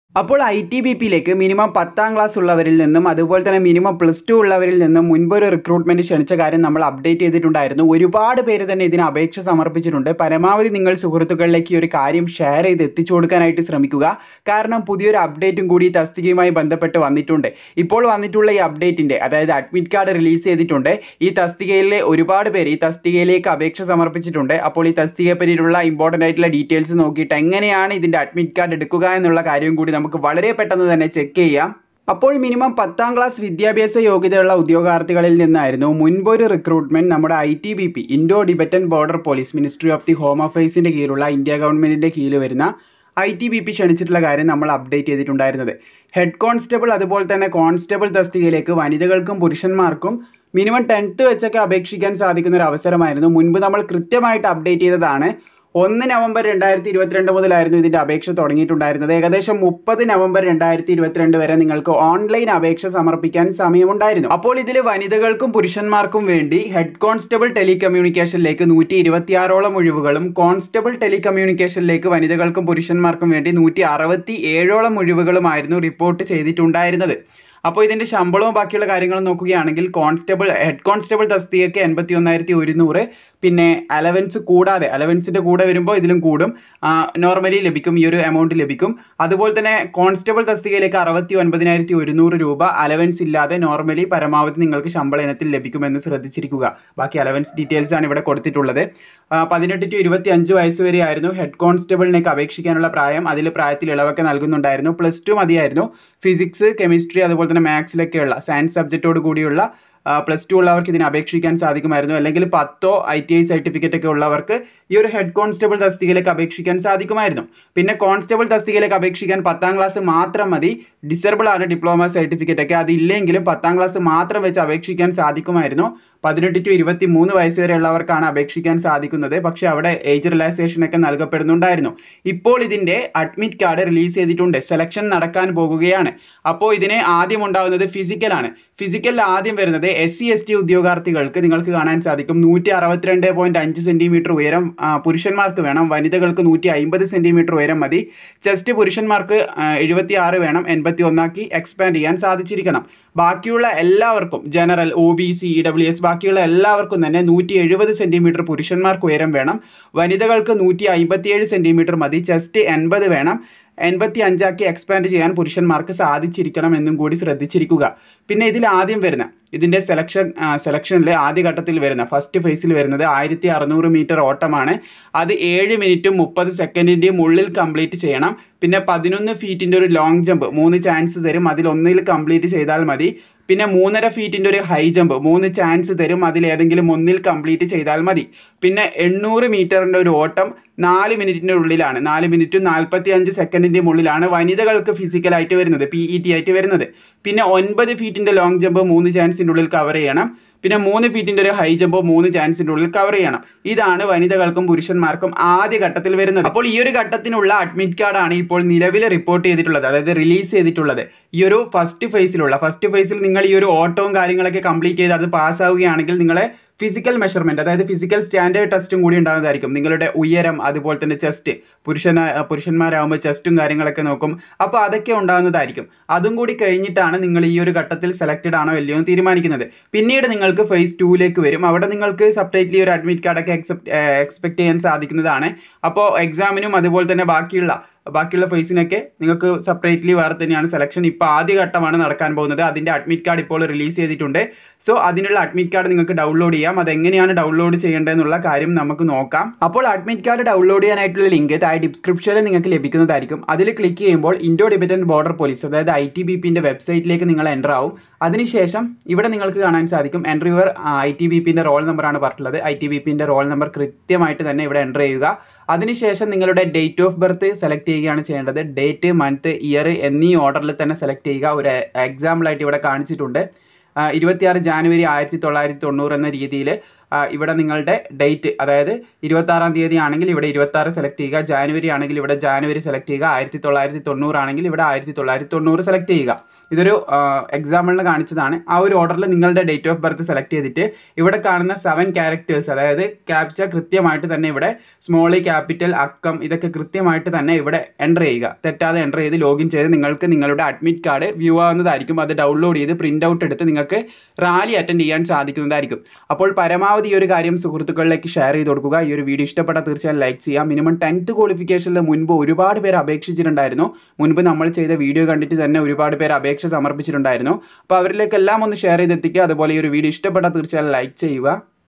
അപ്പോൾ I T B പിയിലേക്ക് minimum പത്താം ക്ലാസ് ഉള്ളവരിൽ നിന്നും അതുപോലെ തന്നെ മിനിമം പ്ലസ് ടു ഉള്ളവരിൽ നിന്നും മുൻപൊരു റിക്രൂട്ട്മെന്റ് ക്ഷണിച്ച കാര്യം നമ്മൾ അപ്ഡേറ്റ് ചെയ്തിട്ടുണ്ടായിരുന്നു ഒരുപാട് പേര് തന്നെ ഇതിന് അപേക്ഷ സമർപ്പിച്ചിട്ടുണ്ട് പരമാവധി നിങ്ങൾ സുഹൃത്തുക്കളിലേക്ക് ഈ ഒരു കാര്യം ഷെയർ ചെയ്ത് എത്തിച്ചു കൊടുക്കാനായിട്ട് ശ്രമിക്കുക കാരണം പുതിയൊരു അപ്ഡേറ്റും കൂടി ഈ തസ്തികയുമായി ബന്ധപ്പെട്ട് വന്നിട്ടുണ്ട് ഇപ്പോൾ വന്നിട്ടുള്ള ഈ അപ്ഡേറ്റിന്റെ അതായത് അഡ്മിറ്റ് കാർഡ് റിലീസ് ചെയ്തിട്ടുണ്ട് ഈ തസ്തികയിലെ ഒരുപാട് പേര് ഈ തസ്തികയിലേക്ക് അപേക്ഷ സമർപ്പിച്ചിട്ടുണ്ട് അപ്പോൾ ഈ തസ്തികയെ പറ്റിയിട്ടുള്ള ഇമ്പോർട്ടൻ്റ് ആയിട്ടുള്ള ഡീറ്റെയിൽസ് നോക്കിയിട്ട് എങ്ങനെയാണ് ഇതിന്റെ അഡ്മിറ്റ് കാർഡ് എടുക്കുക എന്നുള്ള കാര്യം കൂടി നമുക്ക് വളരെ പെട്ടെന്ന് തന്നെ ചെക്ക് ചെയ്യാം അപ്പോൾ മിനിമം പത്താം ക്ലാസ് വിദ്യാഭ്യാസ യോഗ്യതയുള്ള ഉദ്യോഗാർത്ഥികളിൽ നിന്നായിരുന്നു മുൻപൊരു റിക്രൂട്ട്മെന്റ് നമ്മുടെ I T B P Indo Tibetan border police ministry of the home അഫയേഴ്സിന്റെ കീഴിലുള്ള ഇന്ത്യ ഗവൺമെന്റിന്റെ കീഴിൽ വരുന്ന ഐ ടി ബി പി ക്ഷണിച്ചിട്ടുള്ള കാര്യം നമ്മൾ അപ്ഡേറ്റ് ചെയ്തിട്ടുണ്ടായിരുന്നത് ഹെഡ് കോൺസ്റ്റബിൾ അതുപോലെ തന്നെ കോൺസ്റ്റബിൾ തസ്തികയിലേക്ക് വനിതകൾക്കും പുരുഷന്മാർക്കും മിനിമം ടെൻത്ത് വെച്ചൊക്കെ അപേക്ഷിക്കാൻ സാധിക്കുന്ന ഒരു അവസരമായിരുന്നു മുൻപ് നമ്മൾ കൃത്യമായിട്ട് അപ്ഡേറ്റ് ചെയ്തതാണ് ഒന്ന് നവംബർ രണ്ടായിരത്തി ഇരുപത്തിരണ്ട് മുതലായിരുന്നു ഇതിന്റെ അപേക്ഷ തുടങ്ങിയിട്ടുണ്ടായിരുന്നത് ഏകദേശം മുപ്പത് നവംബർ രണ്ടായിരത്തി ഇരുപത്തിരണ്ട് വരെ നിങ്ങൾക്ക് ഓൺലൈൻ അപേക്ഷ സമർപ്പിക്കാൻ സമയമുണ്ടായിരുന്നു അപ്പോൾ ഇതിൽ വനിതകൾക്കും പുരുഷന്മാർക്കും വേണ്ടി ഹെഡ് കോൺസ്റ്റബിൾ ടെലികമ്മ്യൂണിക്കേഷനിലേക്ക് നൂറ്റി ഇരുപത്തിയാറോളം ഒഴിവുകളും കോൺസ്റ്റബിൾ ടെലികമ്മ്യൂണിക്കേഷനിലേക്ക് വനിതകൾക്കും പുരുഷന്മാർക്കും വേണ്ടി നൂറ്റി അറുപത്തി ഏഴോളം ഒഴിവുകളുമായിരുന്നു റിപ്പോർട്ട് ചെയ്തിട്ടുണ്ടായിരുന്നത് അപ്പോൾ ഇതിന്റെ ശമ്പളവും ബാക്കിയുള്ള കാര്യങ്ങളും നോക്കുകയാണെങ്കിൽ കോൺസ്റ്റബിൾ ഹെഡ് കോൺസ്റ്റബിൾ തസ്തികയ്ക്ക് എൺപത്തി ഒന്നായിരത്തി ഒരുന്നൂറ് പിന്നെ അലവൻസ് കൂടാതെ അലവൻസിന്റെ കൂടെ വരുമ്പോൾ ഇതിലും കൂടും നോർമലി ലഭിക്കും ഈ ഒരു എമൗണ്ട് ലഭിക്കും അതുപോലെ തന്നെ കോൺസ്റ്റബിൾ തസ്തികയിലേക്ക് അറുപത്തി ഒൻപതിനായിരത്തി ഒരുന്നൂറ് രൂപ അലവൻസ് ഇല്ലാതെ നോർമലി പരമാവധി നിങ്ങൾക്ക് ശമ്പള ഇനത്തിൽ ലഭിക്കുമെന്ന് ശ്രദ്ധിച്ചിരിക്കുക ബാക്കി അലവൻസ് ഡീറ്റെയിൽസ് ആണ് ഇവിടെ കൊടുത്തിട്ടുള്ളത് പതിനെട്ട് ടു ഇരുപത്തി അഞ്ച് വയസ്സ് വരെ ആയിരുന്നു ഹെഡ് കോൺസ്റ്റബിളിനേക്ക് അപേക്ഷിക്കാനുള്ള പ്രായം അതിൽ പ്രായത്തിൽ ഇളവൊക്കെ നൽകുന്നുണ്ടായിരുന്നു പ്ലസ് ടു മതിയായിരുന്നു ഫിസിക്സ് കെമിസ്ട്രി അതുപോലെ തന്നെ മാത്സിലൊക്കെയുള്ള സയൻസ് സബ്ജക്റ്റോട് കൂടിയുള്ള പ്ലസ് ടു ഉള്ളവർക്ക് ഇതിന് അപേക്ഷിക്കാൻ സാധിക്കുമായിരുന്നു അല്ലെങ്കിൽ പത്തോ ഐ ടി ഐ സർട്ടിഫിക്കറ്റ് ഒക്കെ ഉള്ളവർക്ക് ഈ ഒരു ഹെഡ് കോൺസ്റ്റബിൾ തസ്തികയിലേക്ക് അപേക്ഷിക്കാൻ സാധിക്കുമായിരുന്നു പിന്നെ കോൺസ്റ്റബിൾ തസ്തികയിലേക്ക് അപേക്ഷിക്കാൻ പത്താം ക്ലാസ് മാത്രം മതി ഡിസേബിൾ ആണ് ഡിപ്ലോമ സർട്ടിഫിക്കറ്റ് ഒക്കെ അതില്ലെങ്കിലും പത്താം ക്ലാസ് മാത്രം വെച്ച് അപേക്ഷിക്കാൻ സാധിക്കുമായിരുന്നു പതിനെട്ട് ടു ഇരുപത്തി മൂന്ന് വയസ്സ് വരെ ഉള്ളവർക്കാണ് അപേക്ഷിക്കാൻ സാധിക്കുന്നത് പക്ഷെ അവിടെ ഏജ് റിലാക്സേഷൻ ഒക്കെ നൽകപ്പെടുന്നുണ്ടായിരുന്നു ഇപ്പോൾ ഇതിന്റെ അഡ്മിറ്റ് കാർഡ് റിലീസ് ചെയ്തിട്ടുണ്ട് സെലക്ഷൻ നടക്കാൻ പോകുകയാണ് അപ്പോൾ ഇതിന് ആദ്യം ഉണ്ടാവുന്നത് ഫിസിക്കൽ ആണ് ഫിസിക്കലിൽ ആദ്യം വരുന്നത് എസ് സി എസ് ടി ഉദ്യോഗാർത്ഥികൾക്ക് നിങ്ങൾക്ക് കാണാൻ സാധിക്കും നൂറ്റി അറുപത്തിരണ്ട് പോയിന്റ് അഞ്ച് സെന്റിമീറ്റർ ഉയരം പുരുഷന്മാർക്ക് വേണം വനിതകൾക്ക് നൂറ്റി അമ്പത് സെന്റിമീറ്റർ ഉയരം മതി ചെസ്റ്റ് പുരുഷന്മാർക്ക് എഴുപത്തി ആറ് വേണം എൺപത്തി ഒന്നാക്കി എക്സ്പാൻഡ് ചെയ്യാൻ സാധിച്ചിരിക്കണം ബാക്കിയുള്ള എല്ലാവർക്കും general O B C E W S ബാക്കിയുള്ള എല്ലാവർക്കും തന്നെ നൂറ്റി എഴുപത് സെന്റിമീറ്റർ പുരുഷന്മാർക്ക് ഉയരം വേണം വനിതകൾക്ക് നൂറ്റി അമ്പത്തിയേഴ് സെന്റിമീറ്റർ മതി ചെസ്റ്റ് എൺപത് വേണം എൺപത്തി അഞ്ചാക്കി എക്സ്പാൻഡ് ചെയ്യാൻ പുരുഷന്മാർക്ക് സാധിച്ചിരിക്കണം എന്നും കൂടി ശ്രദ്ധിച്ചിരിക്കുക പിന്നെ ഇതിൽ ആദ്യം വരുന്ന ഇതിന്റെ സെലക്ഷൻ സെലക്ഷനിൽ ആദ്യ ഘട്ടത്തിൽ വരുന്ന ഫസ്റ്റ് ഫേസിൽ വരുന്നത് ആയിരത്തി അറുന്നൂറ് മീറ്റർ ഓട്ടമാണ് അത് ഏഴ് മിനിറ്റും മുപ്പത് സെക്കൻഡിന്റെയും ഉള്ളിൽ കംപ്ലീറ്റ് ചെയ്യണം പിന്നെ പതിനൊന്ന് ഫീറ്റിന്റെ ഒരു ലോങ് ജമ്പ് മൂന്ന് ചാൻസ് തരും അതിൽ ഒന്നിൽ കംപ്ലീറ്റ് ചെയ്താൽ മതി പിന്നെ മൂന്നര ഫീറ്റിന്റെ ഒരു ഹൈ ജമ്പ് മൂന്ന് ചാൻസ് തരും അതിൽ ഏതെങ്കിലും ഒന്നിൽ കംപ്ലീറ്റ് ചെയ്താൽ മതി പിന്നെ എണ്ണൂറ് മീറ്ററിന്റെ ഒരു ഓട്ടം നാല് മിനിറ്റിന്റെ ഉള്ളിലാണ് നാല് മിനിറ്റും നാൽപ്പത്തി അഞ്ച് സെക്കൻഡിന്റെ ഉള്ളിലാണ് വനിതകൾക്ക് ഫിസിക്കൽ ആയിട്ട് വരുന്നത് പി ഇ ടി ആയിട്ട് വരുന്നത് പിന്നെ ഒൻപത് ഫീറ്റിന്റെ ലോങ് ജമ്പ് മൂന്ന് ചാൻസിന്റെ ഉള്ളിൽ കവർ ചെയ്യണം പിന്നെ മൂന്ന് ഫീറ്റിന്റെ ഒരു ഹൈ ജമ്പ് മൂന്ന് ചാൻസിന്റെ ഉള്ളിൽ കവർ ചെയ്യണം ഇതാണ് വനിതകൾക്കും പുരുഷന്മാർക്കും ആദ്യ ഘട്ടത്തിൽ വരുന്നത് അപ്പോൾ ഈ ഒരു ഘട്ടത്തിനുള്ള അഡ്മിറ്റ് കാർഡ് ആണ് ഇപ്പോൾ നിലവിൽ റിപ്പോർട്ട് ചെയ്തിട്ടുള്ളത് അതായത് റിലീസ് ചെയ്തിട്ടുള്ളത് ഈ ഒരു ഫസ്റ്റ് ഫേസിലുള്ള ഫസ്റ്റ് ഫേസിൽ നിങ്ങൾ ഈ ഒരു ഓട്ടവും കാര്യങ്ങളൊക്കെ കംപ്ലീറ്റ് ചെയ്ത് അത് പാസ്സാവുകയാണെങ്കിൽ നിങ്ങളെ ഫിസിക്കൽ മെഷർമെന്റ് അതായത് ഫിസിക്കൽ സ്റ്റാൻഡേർഡ് ടെസ്റ്റും കൂടി ഉണ്ടാകുന്നതായിരിക്കും നിങ്ങളുടെ ഉയരം അതുപോലെ തന്നെ ചെസ്റ്റ് പുരുഷന പുരുഷന്മാരാകുമ്പോൾ ചെസ്റ്റും കാര്യങ്ങളൊക്കെ നോക്കും അപ്പോൾ അതൊക്കെ ഉണ്ടാകുന്നതായിരിക്കും അതും കൂടി കഴിഞ്ഞിട്ടാണ് നിങ്ങൾ ഈ ഒരു ഘട്ടത്തിൽ സെലക്റ്റഡ് ആണോ അല്ലയോ എന്ന് തീരുമാനിക്കുന്നത് പിന്നീട് നിങ്ങൾക്ക് ഫേസ് ടൂയിലേക്ക് വരും അവിടെ നിങ്ങൾക്ക് സെപ്പറേറ്റ്ലി ഒരു അഡ്മിറ്റ് കാർഡൊക്കെ എക്സെപ്റ്റ് എക്സ്പെക്ട് ചെയ്യാൻ സാധിക്കുന്നതാണ് അപ്പോൾ എക്സാമിനും അതുപോലെ തന്നെ ബാക്കിയുള്ള ബാക്കിയുള്ള ഫേസിനൊക്കെ നിങ്ങൾക്ക് സെപ്പറേറ്റ്ലി വേറെ തന്നെയാണ് സെലക്ഷൻ ഇപ്പോൾ ആദ്യ ഘട്ടമാണ് നടക്കാൻ പോകുന്നത് അതിന്റെ അഡ്മിറ്റ് കാർഡ് ഇപ്പോൾ റിലീസ് ചെയ്തിട്ടുണ്ട് സോ അതിനുള്ള അഡ്മിറ്റ് കാർഡ് നിങ്ങൾക്ക് ഡൗൺലോഡ് ചെയ്യാം അത് എങ്ങനെയാണ് ഡൗൺലോഡ് ചെയ്യേണ്ടതെന്നുള്ള കാര്യം നമുക്ക് നോക്കാം അപ്പോൾ അഡ്മിറ്റ് കാർഡ് ഡൗൺലോഡ് ചെയ്യാനായിട്ടുള്ള ലിങ്ക് താഴെ ഡിസ്ക്രിപ്ഷനിൽ നിങ്ങൾക്ക് ലഭിക്കുന്നതായിരിക്കും അതിൽ ക്ലിക്ക് ചെയ്യുമ്പോൾ ഇൻഡോ ഡിബറ്റൻ ബോർഡർ പോലീസ് അതായത് ഐ ടി ബി പിന്റെ വെബ്സൈറ്റിലേക്ക് നിങ്ങൾ എൻ്റർ ആവും അതിനുശേഷം ഇവിടെ നിങ്ങൾക്ക് കാണാൻ സാധിക്കും enter your I T B പിന്റെ റോൾ നമ്പർ ആണ് പറഞ്ഞിട്ടുള്ളത് ഐ ടി ബി പിന്റെ റോൾ നമ്പർ കൃത്യമായിട്ട് തന്നെ ഇവിടെ എൻ്റർ ചെയ്യുക അതിനുശേഷം നിങ്ങളുടെ ഡേറ്റ് ഓഫ് ബർത്ത് സെലക്ട് ചെയ്യുകയാണ് ചെയ്യേണ്ടത് ഡേറ്റ് മന്ത് ഇയർ എന്നീ ഓർഡറിൽ തന്നെ സെലക്ട് ചെയ്യുക ഒരു എക്സാമ്പിൾ ആയിട്ട് ഇവിടെ കാണിച്ചിട്ടുണ്ട് ഇരുപത്തിയാറ് ജാനുവരി ആയിരത്തി തൊള്ളായിരത്തി തൊണ്ണൂറ് എന്ന രീതിയിൽ ഇവിടെ നിങ്ങളുടെ ഡേറ്റ് അതായത് ഇരുപത്താറാം തീയതി ആണെങ്കിൽ ഇവിടെ ഇരുപത്താറ് സെലക്ട് ചെയ്യുക ജാനുവരി ആണെങ്കിൽ ഇവിടെ ജാനുവരി സെലക്ട് ചെയ്യുക ആയിരത്തി തൊള്ളായിരത്തി തൊണ്ണൂറാണെങ്കിൽ ഇവിടെ ആയിരത്തി തൊള്ളായിരത്തി തൊണ്ണൂറ് സെലക്ട് ചെയ്യുക ഇതൊരു എക്സാമ്പിളിന് കാണിച്ചതാണ് ആ ഒരു ഓർഡറിൽ നിങ്ങളുടെ ഡേറ്റ് ഓഫ് ബർത്ത് സെലക്ട് ചെയ്തിട്ട് ഇവിടെ കാണുന്ന സെവൻ ക്യാരക്ടേഴ്സ് അതായത് ക്യാപ്ച കൃത്യമായിട്ട് തന്നെ ഇവിടെ സ്മോൾ ക്യാപിറ്റൽ അക്കം ഇതൊക്കെ കൃത്യമായിട്ട് തന്നെ ഇവിടെ എൻ്റർ ചെയ്യുക തെറ്റാതെ എൻ്റർ ചെയ്ത് ലോഗിൻ ചെയ്ത് നിങ്ങൾക്ക് നിങ്ങളുടെ അഡ്മിറ്റ് കാർഡ് വ്യൂ ആവുന്നതായിരിക്കും അത് ഡൗൺലോഡ് ചെയ്ത് പ്രിൻ്റ് ഔട്ട് എടുത്ത് നിങ്ങൾക്ക് റാലി അറ്റൻഡ് ചെയ്യാൻ സാധിക്കുന്നതായിരിക്കും അപ്പോൾ പരമാവധി ഈ ഒരു കാര്യം സുഹൃത്തുക്കളിലേക്ക് ഷെയർ ചെയ്ത് കൊടുക്കുക ഈ ഒരു വീഡിയോ ഇഷ്ടപ്പെട്ടാൽ തീർച്ചയായും ലൈക്ക് ചെയ്യുക മിനിമം ടെൻത്ത് ക്വാളിഫിക്കേഷനിൽ മുൻപ് ഒരുപാട് പേര് അപേക്ഷിച്ചിട്ടുണ്ടായിരുന്നു മുൻപ് നമ്മൾ ചെയ്ത വീഡിയോ കണ്ടിട്ട് തന്നെ ഒരുപാട് പേര് അപേക്ഷ സമർപ്പിച്ചിട്ടുണ്ടായിരുന്നു അപ്പോൾ അവരിലേക്കെല്ലാം ഒന്ന് ഷെയർ ചെയ്തെത്തിക്കുക അതുപോലെ ഈ ഒരു വീഡിയോ ഇഷ്ടപ്പെട്ടാൽ തീർച്ചയായും ലൈക്ക് ചെയ്യുക